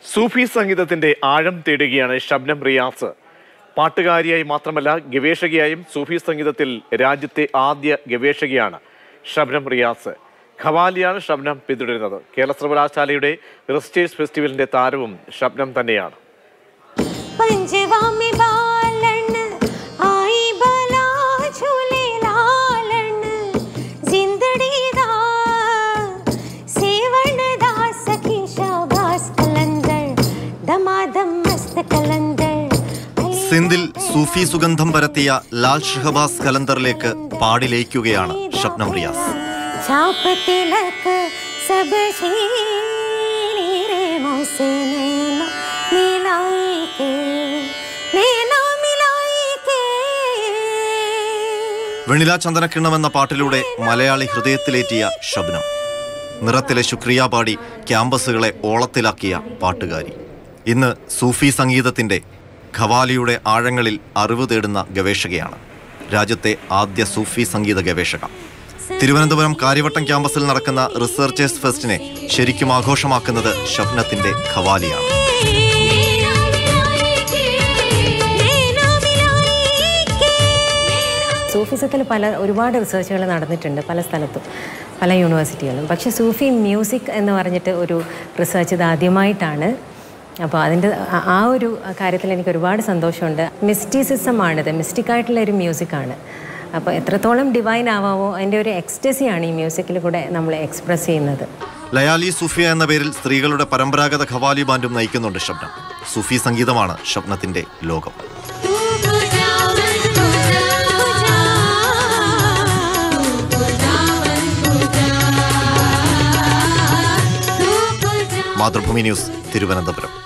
സൂഫി സംഗീതത്തിന്റെ ആഴം തേടുകയാണ് ഷബ്നം റിയാസ് പാട്ടുകാരിയായി മാത്രമല്ല ഗവേഷകയായും സൂഫി സംഗീതത്തിൽ രാജ്യത്തെ ആദ്യ ഗവേഷകയാണ് ഷബ്നം റിയാസ് ഖവാലിയാണ് ഷബ്നം പിന്തുടരുന്നത് കേരള സർവകലാശാലയുടെ റിസ്റ്റേഴ്സ് ഫെസ്റ്റിവലിന്റെ താരവും ഷബ്നം തന്നെയാണ് पंजवा में बालन आई बला झूले लालन जिंदड़ी दा सेवन दा सखी शाबास कलंदर दमादम मस्त कलंदर സിന്ധിൽ സൂഫി സുഗന്ധം പരത്തിയ ലാൽ ഷഹബാസ് കലന്തറിലേക്ക് പാടി ലയിക്കുകയാണ് ഷബ്നം റിയാസ് छाप तिलक सब शीरी रे मुझसे नैना मिलाई के नैना मिलाई के വെണില ചന്ദനക്കിണ്ണം എന്ന പാട്ടിലൂടെ മലയാളി ഹൃദയത്തിലേറ്റിയ ഷബ്നം നിറത്തിലെ ശുക്രിയ പാടി ക്യാമ്പസുകളെ ഓളത്തിലാക്കിയ പാട്ടുകാരി ഇന്ന് സൂഫി സംഗീതത്തിന്റെ ഖവാലിയുടെ ആഴങ്ങളിൽ അറിവ് തേടുന്ന ഗവേഷകയാണ് രാജ്യത്തെ ആദ്യ സൂഫി സംഗീത ഗവേഷക തിരുവനന്തപുരം കാര്യവട്ടം ക്യാമ്പസിൽ നടക്കുന്ന റിസർച്ചേഴ്സ് ഫെസ്റ്റിനെ ശരിക്കും ആഘോഷമാക്കുന്നത് ഷബ്നത്തിന്റെ ഖവാലിയാണ് नैना मिलाई के नैना मिलाई के സൂഫിസത്തിൽ പല ഒരുപാട് റിസർച്ചുകൾ നടന്നിട്ടുണ്ട് പല സ്ഥലത്തും പല യൂണിവേഴ്സിറ്റികളും പക്ഷേ സൂഫി മ്യൂസിക് എന്ന് പറഞ്ഞിട്ട് ഒരു റിസർച്ച് ഇത് ആദ്യമായിട്ടാണ് അപ്പോൾ അതിൻ്റെ ആ- ആ ഒരു കാര്യത്തിൽ എനിക്ക് ഒരുപാട് സന്തോഷമുണ്ട് മിസ്റ്റിസിസം ആണിത് മിസ്റ്റിക് ആയിട്ടുള്ള ഒരു മ്യൂസിക്കാണ് അപ്പോൾ എത്രത്തോളം ഡിവൈൻ ആവാമോ അതിൻ്റെ ഒരു എക്സ്റ്റസിയാണ് ഈ മ്യൂസിക്കിൽ കൂടെ നമ്മൾ എക്സ്പ്രസ് ചെയ്യുന്നത് ലയാലി സുഫിയ എന്ന പേരിൽ സ്ത്രീകളുടെ പരമ്പരാഗത ഖവാലി ബാൻഡും നയിക്കുന്നുണ്ട് ഷബ്നം സൂഫി സംഗീതമാണ് ഷബ്നത്തിന്റെ ലോകം तू बुझावन बुझा तू बुझावन बुझा तू बुझा മാതൃഭൂമി ന്യൂസ് തിരുവനന്തപുരം